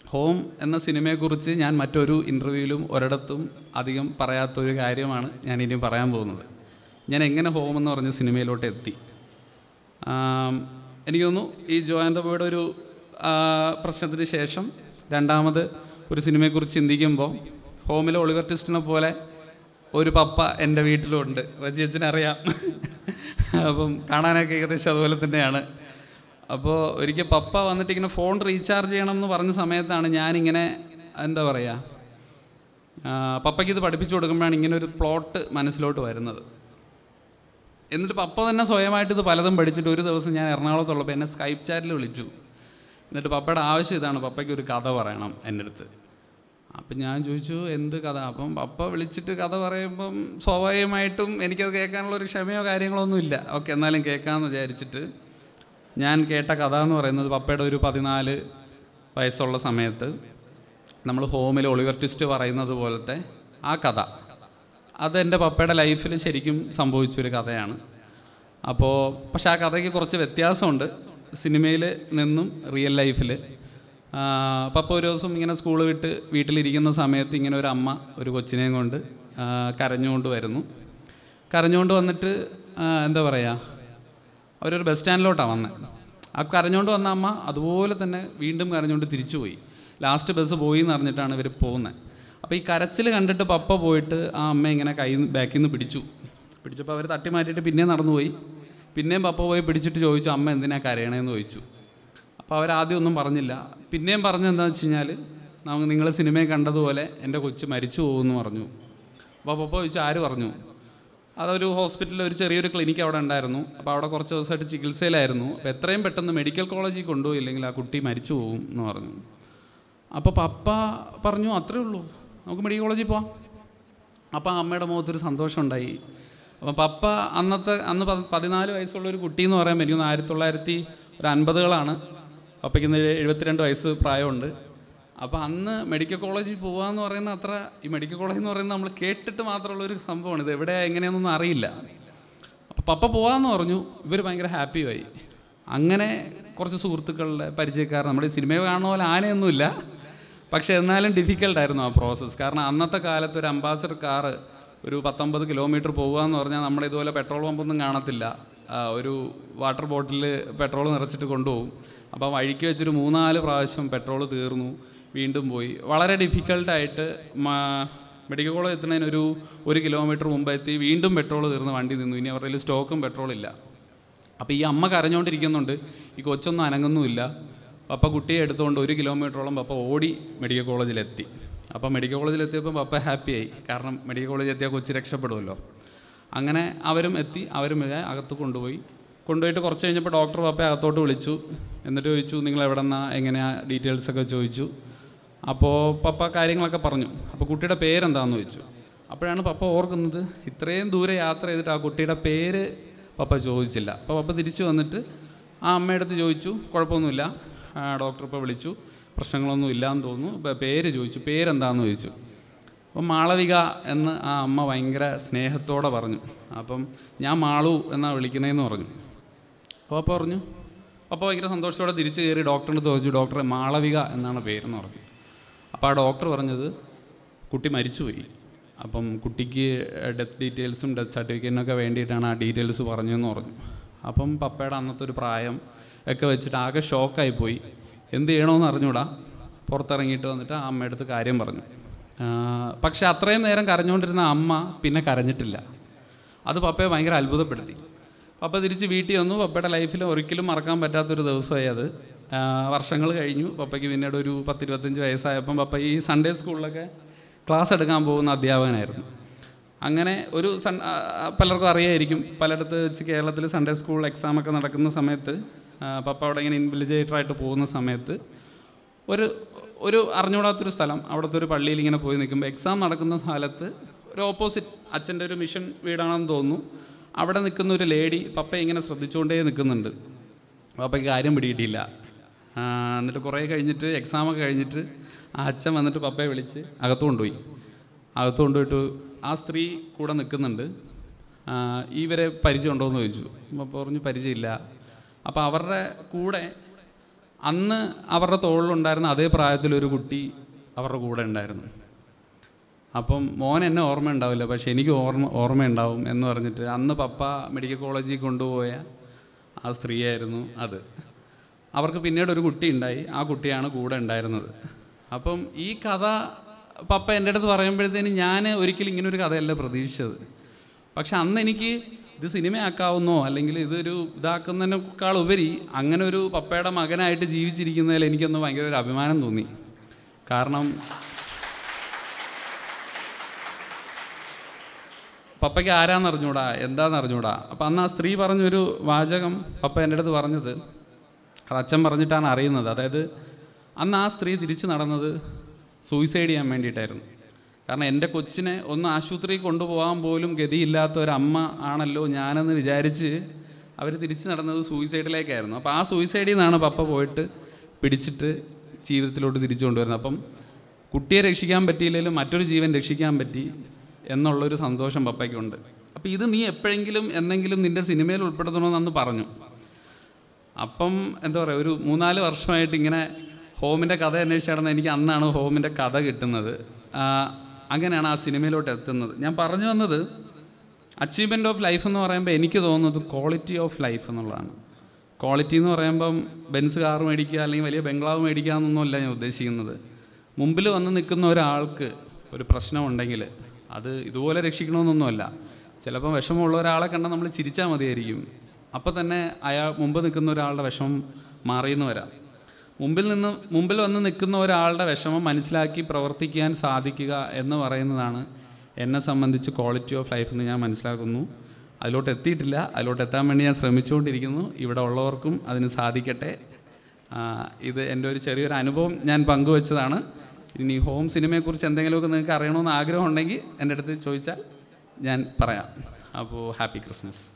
home എന്ന സിനിമയെക്കുറിച്ച് ഞാൻ മറ്റൊരു ഇൻ്റർവ്യൂവിലും ഒരിടത്തും അധികം പറയാത്തൊരു കാര്യമാണ് ഞാൻ ഇനി പറയാൻ പോകുന്നത് ഞാൻ എങ്ങനെ ഹോം എന്ന് പറഞ്ഞ സിനിമയിലോട്ട് എത്തി ആം, എനിക്ക് തോന്നുന്നു ഈ ജോയന്ത ബോയുടെ ഒരു ആ, പ്രശ്നത്തിന് ശേഷം രണ്ടാമത് ഒരു സിനിമയെക്കുറിച്ച് ചിന്തിക്കുമ്പോൾ ഹോമിലെ ഒളിവർ ട്വിസ്റ്റിനെ പോലെ ഒരു പപ്പ എൻ്റെ വീട്ടിലുണ്ട് റജി അച്ഛനറിയാം അപ്പം കാണാനൊക്കെ ഏകദേശം അതുപോലെ തന്നെയാണ് അപ്പോൾ ഒരിക്കൽ പപ്പ വന്നിട്ട് ഇങ്ങനെ ഫോൺ റീചാർജ് ചെയ്യണം എന്ന് പറഞ്ഞ സമയത്താണ് ഞാനിങ്ങനെ എന്താ പറയുക ആ, പപ്പയ്ക്ക് ഇത് പഠിപ്പിച്ചു കൊടുക്കുമ്പോഴാണ് ഇങ്ങനെ ഒരു പ്ലോട്ട് മനസ്സിലോട്ട് വരുന്നത് എന്നിട്ട് പപ്പ തന്നെ സ്വയമായിട്ട് ഇത് പലതും പഠിച്ചിട്ട് ഒരു ദിവസം ഞാൻ എറണാകുളത്തുള്ളപ്പോൾ എന്നെ സ്കൈപ്പ് ചാറ്റിൽ വിളിച്ചു എന്നിട്ട് പപ്പയുടെ ആവശ്യം ഇതാണ് പപ്പയ്ക്ക് ഒരു കഥ പറയണം എൻ്റെ അടുത്ത് അപ്പം ഞാൻ ചോദിച്ചു എന്ത് കഥ അപ്പം പപ്പ വിളിച്ചിട്ട് കഥ പറയുമ്പം സ്വാഭാവികമായിട്ടും എനിക്കത് കേൾക്കാനുള്ള ഒരു ക്ഷമയോ കാര്യങ്ങളോ ഒന്നുമില്ല ഓക്കെ എന്നാലും കേൾക്കാമെന്ന് വിചാരിച്ചിട്ട് ഞാൻ കേട്ട കഥ എന്ന് പറയുന്നത് പപ്പയുടെ ഒരു പതിനാല് വയസ്സുള്ള സമയത്ത് നമ്മൾ ഹോമിൽ ഒളിവർ ട്വിസ്റ്റ് പറയുന്നത് പോലത്തെ ആ കഥ അത് എൻ്റെ പപ്പയുടെ ലൈഫിൽ ശരിക്കും സംഭവിച്ചൊരു കഥയാണ് അപ്പോൾ പക്ഷെ ആ കഥയ്ക്ക് കുറച്ച് വ്യത്യാസമുണ്ട് സിനിമയിൽ നിന്നും റിയൽ ലൈഫിൽ പപ്പ ഒരു ദിവസം ഇങ്ങനെ സ്കൂൾ വിട്ട് വീട്ടിലിരിക്കുന്ന സമയത്ത് ഇങ്ങനെ ഒരു അമ്മ ഒരു കൊച്ചിനെയും കൊണ്ട് ആ, കരഞ്ഞുകൊണ്ട് വരുന്നു കരഞ്ഞുകൊണ്ട് വന്നിട്ട് ആ, എന്താ പറയുക അവരൊരു ബസ് സ്റ്റാൻഡിലോട്ടാണ് വന്നത് ആ കരഞ്ഞുകൊണ്ട് വന്ന അമ്മ അതുപോലെ തന്നെ വീണ്ടും കരഞ്ഞുകൊണ്ട് തിരിച്ചു പോയി ലാസ്റ്റ് ബസ് പോയി എന്ന് അറിഞ്ഞിട്ടാണ് ഇവർ പോകുന്നത് അപ്പോൾ ഈ കരച്ചിൽ കണ്ടിട്ട് പപ്പ പോയിട്ട് ആ അമ്മ ഇങ്ങനെ കൈ ബാക്കിൽ നിന്ന് പിടിച്ചു പിടിച്ചപ്പോൾ അവർ തട്ടി മാറ്റിയിട്ട് പിന്നെയും നടന്നുപോയി പിന്നെയും പപ്പ പോയി പിടിച്ചിട്ട് ചോദിച്ചു അമ്മ എന്തിനാ കരയണേന്ന് ചോദിച്ചു അപ്പോൾ അവരാദ്യം ഒന്നും പറഞ്ഞില്ല പിന്നെയും പറഞ്ഞത് എന്താണെന്ന് വെച്ച് കഴിഞ്ഞാൽ നമുക്ക് നിങ്ങൾ സിനിമയിൽ കണ്ടതുപോലെ എൻ്റെ കൊച്ച് മരിച്ചു പോകുമെന്ന് പറഞ്ഞു അപ്പോൾ പപ്പ ചോദിച്ചു ആര് പറഞ്ഞു അതൊരു ഹോസ്പിറ്റലിൽ ഒരു ചെറിയൊരു ക്ലിനിക്ക് അവിടെ ഉണ്ടായിരുന്നു അപ്പോൾ അവിടെ കുറച്ച് ദിവസമായിട്ട് ചികിത്സയിലായിരുന്നു അപ്പോൾ എത്രയും പെട്ടെന്ന് മെഡിക്കൽ കോളേജിൽ കൊണ്ടുപോയില്ലെങ്കിൽ ആ കുട്ടി മരിച്ചു പോകും എന്ന് പറഞ്ഞു അപ്പോൾ പപ്പ പറഞ്ഞു അത്രേ ഉള്ളൂ നമുക്ക് മെഡിക്കൽ കോളേജിൽ പോവാം അപ്പോൾ ആ അമ്മയുടെ മുഖത്തൊരു സന്തോഷം ഉണ്ടായി അപ്പോൾ പപ്പ അന്നത്തെ അന്ന് പ- പതിനാല് വയസ്സുള്ള ഒരു കുട്ടി എന്ന് പറയുമ്പോൾ എനിക്ക് തോന്നുന്നു ആയിരത്തി തൊള്ളായിരത്തി ഒരു അൻപതുകളാണ് പപ്പയ്ക്ക് ഇന്ന് എഴുപത്തിരണ്ട് വയസ്സ് പ്രായമുണ്ട് അപ്പോൾ അന്ന് മെഡിക്കൽ കോളേജിൽ പോകാന്ന് പറയുന്ന അത്ര ഈ മെഡിക്കൽ കോളേജ് എന്ന് പറയുന്നത് നമ്മൾ കേട്ടിട്ട് മാത്രമുള്ള ഒരു സംഭവമാണ് ഇത് എവിടെ എങ്ങനെയാണെന്നൊന്നും അറിയില്ല അപ്പോൾ പപ്പ പോകാമെന്ന് പറഞ്ഞു ഇവർ ഭയങ്കര ഹാപ്പിയായി അങ്ങനെ കുറച്ച് സുഹൃത്തുക്കളുടെ പരിചയക്കാർ നമ്മുടെ ഈ സിനിമ കാണുന്ന പോലെ ആനയൊന്നുമില്ല പക്ഷേ എന്നാലും ഡിഫിക്കൽട്ടായിരുന്നു ആ പ്രോസസ്സ് കാരണം അന്നത്തെ കാലത്ത് ഒരു അംബാസഡർ കാറ് ഒരു പത്തൊമ്പത് കിലോമീറ്റർ പോകുക എന്ന് പറഞ്ഞാൽ നമ്മുടെ ഇതുപോലെ പെട്രോൾ പമ്പൊന്നും കാണത്തില്ല ആ, ഒരു വാട്ടർ ബോട്ടിൽ പെട്രോൾ നിറച്ചിട്ട് കൊണ്ടുപോകും അപ്പോൾ വഴിക്ക് വെച്ചൊരു മൂന്നാല് പ്രാവശ്യം പെട്രോൾ തീർന്നു വീണ്ടും പോയി വളരെ ഡിഫിക്കൽട്ടായിട്ട് മെഡിക്കൽ കോളേജ് എത്തുന്നതിന് ഒരു ഒരു കിലോമീറ്റർ മുമ്പ് എത്തി വീണ്ടും പെട്രോൾ തീർന്ന് വണ്ടി നിന്നു ഇനി അവരുടെ കയ്യിൽ സ്റ്റോക്കും പെട്രോളില്ല അപ്പോൾ ഈ അമ്മ കരഞ്ഞുകൊണ്ടിരിക്കുന്നുണ്ട് ഈ കൊച്ചൊന്നും അനങ്ങുന്നുമില്ല പപ്പ കുട്ടിയെ എടുത്തുകൊണ്ട് ഒരു കിലോമീറ്ററോളം പപ്പ ഓടി മെഡിക്കൽ കോളേജിലെത്തി അപ്പോൾ മെഡിക്കൽ കോളേജിലെത്തിയപ്പോൾ പപ്പ ഹാപ്പിയായി കാരണം മെഡിക്കൽ കോളേജിൽ എത്തിയാൽ കൊച്ചി രക്ഷപ്പെടുമല്ലോ അങ്ങനെ അവരും എത്തി അവരും ഇവരെ അകത്ത് കൊണ്ടുപോയി കൊണ്ടുപോയിട്ട് കുറച്ച് കഴിഞ്ഞപ്പോൾ ഡോക്ടർ പപ്പയെ അകത്തോട്ട് വിളിച്ചു എന്നിട്ട് ചോദിച്ചു നിങ്ങൾ എവിടെ നിന്നാ എങ്ങനെയാ ഡീറ്റെയിൽസ് ഒക്കെ ചോദിച്ചു അപ്പോൾ പപ്പ കാര്യങ്ങളൊക്കെ പറഞ്ഞു അപ്പോൾ കുട്ടിയുടെ പേരെന്താണെന്ന് ചോദിച്ചു അപ്പോഴാണ് പപ്പ ഓർക്കുന്നത് ഇത്രയും ദൂരെ യാത്ര ചെയ്തിട്ട് ആ കുട്ടിയുടെ പേര് പപ്പ ചോദിച്ചില്ല അപ്പോൾ പപ്പ തിരിച്ചു വന്നിട്ട് ആ അമ്മയുടെ അടുത്ത് ചോദിച്ചു കുഴപ്പമൊന്നുമില്ല ആ, ഡോക്ടർ ഇപ്പോൾ വിളിച്ചു പ്രശ്നങ്ങളൊന്നും ഇല്ലാന്ന് തോന്നുന്നു ഇപ്പോൾ പേര് ചോദിച്ചു പേരെന്താണെന്ന് ചോദിച്ചു അപ്പം മാളവിക എന്ന് ആ അമ്മ ഭയങ്കര സ്നേഹത്തോടെ പറഞ്ഞു അപ്പം ഞാൻ മാളു എന്നാണ് വിളിക്കുന്നതെന്ന് പറഞ്ഞു അപ്പോൾ അപ്പോൾ പറഞ്ഞു അപ്പോൾ ഭയങ്കര സന്തോഷത്തോടെ തിരിച്ച് കയറി ഡോക്ടറിൻ്റെ അടുത്ത് ചോദിച്ചു ഡോക്ടറെ മാളവിക എന്നാണ് പേരെന്ന് പറഞ്ഞു അപ്പോൾ ആ ഡോക്ടർ പറഞ്ഞത് കുട്ടി മരിച്ചുപോയി അപ്പം കുട്ടിക്ക് ഡെത്ത് ഡീറ്റെയിൽസും ഡെത്ത് സർട്ടിഫിക്കറ്റിനൊക്കെ വേണ്ടിയിട്ടാണ് ആ ഡീറ്റെയിൽസ് പറഞ്ഞതെന്ന് പറഞ്ഞു അപ്പം പപ്പയുടെ അന്നത്തെ ഒരു പ്രായം ഒക്കെ വെച്ചിട്ട് ആകെ ഷോക്കായിപ്പോയി എന്ത് ചെയ്യണമെന്ന് അറിഞ്ഞൂടാ പുറത്തിറങ്ങിയിട്ട് വന്നിട്ട് ആ അമ്മയുടെ അടുത്ത് കാര്യം പറഞ്ഞു ആ, പക്ഷെ അത്രയും നേരം കരഞ്ഞുകൊണ്ടിരുന്ന അമ്മ പിന്നെ കരഞ്ഞിട്ടില്ല അത് പപ്പയെ ഭയങ്കര അത്ഭുതപ്പെടുത്തി പപ്പ തിരിച്ച് വീട്ടിൽ വന്നു പപ്പയുടെ ലൈഫിൽ ഒരിക്കലും മറക്കാൻ പറ്റാത്തൊരു ദിവസമായി അത് വർഷങ്ങൾ കഴിഞ്ഞു പപ്പയ്ക്ക് പിന്നീട് ഒരു പത്തിരുപത്തഞ്ച് വയസ്സായപ്പം പപ്പ ഈ സൺഡേ സ്കൂളിലൊക്കെ ക്ലാസ് എടുക്കാൻ പോകുന്ന അധ്യാപകനായിരുന്നു അങ്ങനെ ഒരു സൺ ആ, ആ, പലർക്കും അറിയായിരിക്കും പലയിടത്ത് വെച്ച് കേരളത്തിൽ സൺഡേ സ്കൂൾ എക്സാമൊക്കെ നടക്കുന്ന സമയത്ത് ആ, പപ്പ അവിടെ ഇങ്ങനെ ഇൻവിലിജേറ്ററായിട്ട് പോകുന്ന സമയത്ത് ഒരു ഒരു അറിഞ്ഞുകൂടാത്തൊരു സ്ഥലം അവിടുത്തെ ഒരു പള്ളിയിൽ ഇങ്ങനെ പോയി നിൽക്കുമ്പോൾ എക്സാം നടക്കുന്ന സ്ഥലത്ത് ഒരു ഓപ്പോസിറ്റ് അച്ഛൻ്റെ ഒരു മിഷൻ വീടാണെന്ന് തോന്നുന്നു അവിടെ നിൽക്കുന്ന ഒരു ലേഡി പപ്പ ഇങ്ങനെ ശ്രദ്ധിച്ചുകൊണ്ടേ നിൽക്കുന്നുണ്ട് പപ്പയ്ക്ക് കാര്യം പിടികിട്ടിയില്ല ആ, എന്നിട്ട് കുറേ കഴിഞ്ഞിട്ട് എക്സാമൊക്കെ കഴിഞ്ഞിട്ട് ആ അച്ഛൻ വന്നിട്ട് പപ്പയെ വിളിച്ച് അകത്ത് കൊണ്ടുപോയി അകത്ത് കൊണ്ടുപോയിട്ട് ആ സ്ത്രീ കൂടെ നിൽക്കുന്നുണ്ട് ആ, ഇവരെ പരിചയം ഉണ്ടോ എന്ന് ചോദിച്ചു അപ്പോൾ പറഞ്ഞു പരിചയമില്ല അപ്പോൾ അവരുടെ കൂടെ അന്ന് അവരുടെ തോളിലുണ്ടായിരുന്ന അതേ പ്രായത്തിലൊരു കുട്ടി അവരുടെ കൂടെ ഉണ്ടായിരുന്നു അപ്പം മോൻ എന്നെ ഓർമ്മ ഉണ്ടാവില്ല പക്ഷെ എനിക്ക് ഓർമ്മ ഓർമ്മയുണ്ടാവും എന്ന് പറഞ്ഞിട്ട് അന്ന് പപ്പ മെഡിക്കൽ കോളേജിൽ കൊണ്ടുപോയ ആ സ്ത്രീയായിരുന്നു അത് അവർക്ക് പിന്നീട് ഒരു കുട്ടി ഉണ്ടായി ആ കുട്ടിയാണ് കൂടെ ഉണ്ടായിരുന്നത് അപ്പം ഈ കഥ പപ്പ എൻ്റെ അടുത്ത് പറയുമ്പോഴത്തേന് ഞാൻ ഒരിക്കലും ഇങ്ങനെ ഒരു കഥയല്ല പ്രതീക്ഷിച്ചത് പക്ഷെ അന്ന് എനിക്ക് ഇത് സിനിമയാക്കാവുന്നോ അല്ലെങ്കിൽ ഇതൊരു ഇതാക്കുന്നതിനേക്കാൾ ഉപരി അങ്ങനെ ഒരു പപ്പയുടെ മകനായിട്ട് ജീവിച്ചിരിക്കുന്നതിൽ എനിക്കൊന്ന് ഭയങ്കര ഒരു അഭിമാനം തോന്നി കാരണം പപ്പയ്ക്ക് ആരാന്ന് അറിഞ്ഞൂടാ എന്താന്ന് അറിഞ്ഞൂടാ അപ്പം അന്ന് ആ സ്ത്രീ പറഞ്ഞൊരു വാചകം പപ്പ എൻ്റെ അടുത്ത് പറഞ്ഞത് അത് അച്ഛൻ പറഞ്ഞിട്ടാണ് അറിയുന്നത് അതായത് അന്ന് ആ സ്ത്രീ തിരിച്ചു നടന്നത് സൂയിസൈഡ് ചെയ്യാൻ വേണ്ടിയിട്ടായിരുന്നു കാരണം എൻ്റെ കൊച്ചിനെ ഒന്ന് ആശുപത്രിയിൽ കൊണ്ടുപോകാൻ പോലും ഗതിയില്ലാത്ത ഒരമ്മ ആണല്ലോ ഞാനെന്ന് വിചാരിച്ച് അവർ തിരിച്ചു നടന്നത് സൂയിസൈഡിലേക്കായിരുന്നു അപ്പോൾ ആ സൂയിസൈഡിൽ നിന്നാണ് പപ്പ പോയിട്ട് പിടിച്ചിട്ട് ജീവിതത്തിലോട്ട് തിരിച്ചു കൊണ്ടുവരുന്നത് അപ്പം കുട്ടിയെ രക്ഷിക്കാൻ പറ്റിയില്ലെങ്കിലും മറ്റൊരു ജീവൻ രക്ഷിക്കാൻ പറ്റി എന്നുള്ളൊരു സന്തോഷം പപ്പയ്ക്കുണ്ട് അപ്പോൾ ഇത് നീ എപ്പോഴെങ്കിലും എന്തെങ്കിലും നിൻ്റെ സിനിമയിൽ ഉൾപ്പെടുത്തണമെന്ന് പറഞ്ഞു അപ്പം എന്താ പറയുക ഒരു മൂന്നാല് വർഷമായിട്ട് ഇങ്ങനെ ഹോമിൻ്റെ കഥ അന്വേഷിച്ച് നടന്ന എനിക്ക് അന്നാണ് ഹോമിൻ്റെ കഥ കിട്ടുന്നത് ആ, അങ്ങനെയാണ് ആ സിനിമയിലോട്ട് എത്തുന്നത് ഞാൻ പറഞ്ഞു വന്നത് അച്ചീവ്മെൻ്റ് ഓഫ് ലൈഫ് എന്ന് പറയുമ്പോൾ എനിക്ക് തോന്നുന്നത് ക്വാളിറ്റി ഓഫ് ലൈഫ് എന്നുള്ളതാണ് ക്വാളിറ്റി എന്ന് പറയുമ്പം ബെൻസ് കാർ മേടിക്കുക അല്ലെങ്കിൽ വലിയ ബംഗ്ലാവ് മേടിക്കുക എന്നൊന്നുമല്ല ഞാൻ ഉദ്ദേശിക്കുന്നത് മുമ്പിൽ വന്ന് നിൽക്കുന്ന ഒരാൾക്ക് ഒരു പ്രശ്നമുണ്ടെങ്കിൽ അത് ഇതുപോലെ രക്ഷിക്കണമെന്നൊന്നുമല്ല ചിലപ്പം വിഷമമുള്ള ഒരാളെ കണ്ടാൽ നമ്മൾ ചിരിച്ചാൽ മതിയായിരിക്കും അപ്പോൾ തന്നെ അയാൾ മുമ്പ് നിൽക്കുന്ന ഒരാളുടെ വിഷമം മാറിയെന്ന് വരാം മുമ്പിൽ നിന്ന് മുമ്പിൽ വന്ന് നിൽക്കുന്ന ഒരാളുടെ വിഷമം മനസ്സിലാക്കി പ്രവർത്തിക്കാൻ സാധിക്കുക എന്ന് പറയുന്നതാണ് എന്നെ സംബന്ധിച്ച് ക്വാളിറ്റി ഓഫ് ലൈഫ് എന്ന് ഞാൻ മനസ്സിലാക്കുന്നു അതിലോട്ട് എത്തിയിട്ടില്ല അതിലോട്ട് എത്താൻ വേണ്ടി ഞാൻ ശ്രമിച്ചുകൊണ്ടിരിക്കുന്നു ഇവിടെ ഉള്ളവർക്കും അതിന് സാധിക്കട്ടെ ആ, ഇത് എൻ്റെ ഒരു ചെറിയൊരു അനുഭവം ഞാൻ പങ്കുവച്ചതാണ് ഇനി ഹോം സിനിമയെക്കുറിച്ച് എന്തെങ്കിലുമൊക്കെ നിങ്ങൾക്ക് അറിയണമെന്ന് ആഗ്രഹമുണ്ടെങ്കിൽ എൻ്റെ അടുത്ത് ചോദിച്ചാൽ ഞാൻ പറയാം അപ്പോൾ ഹാപ്പി ക്രിസ്മസ്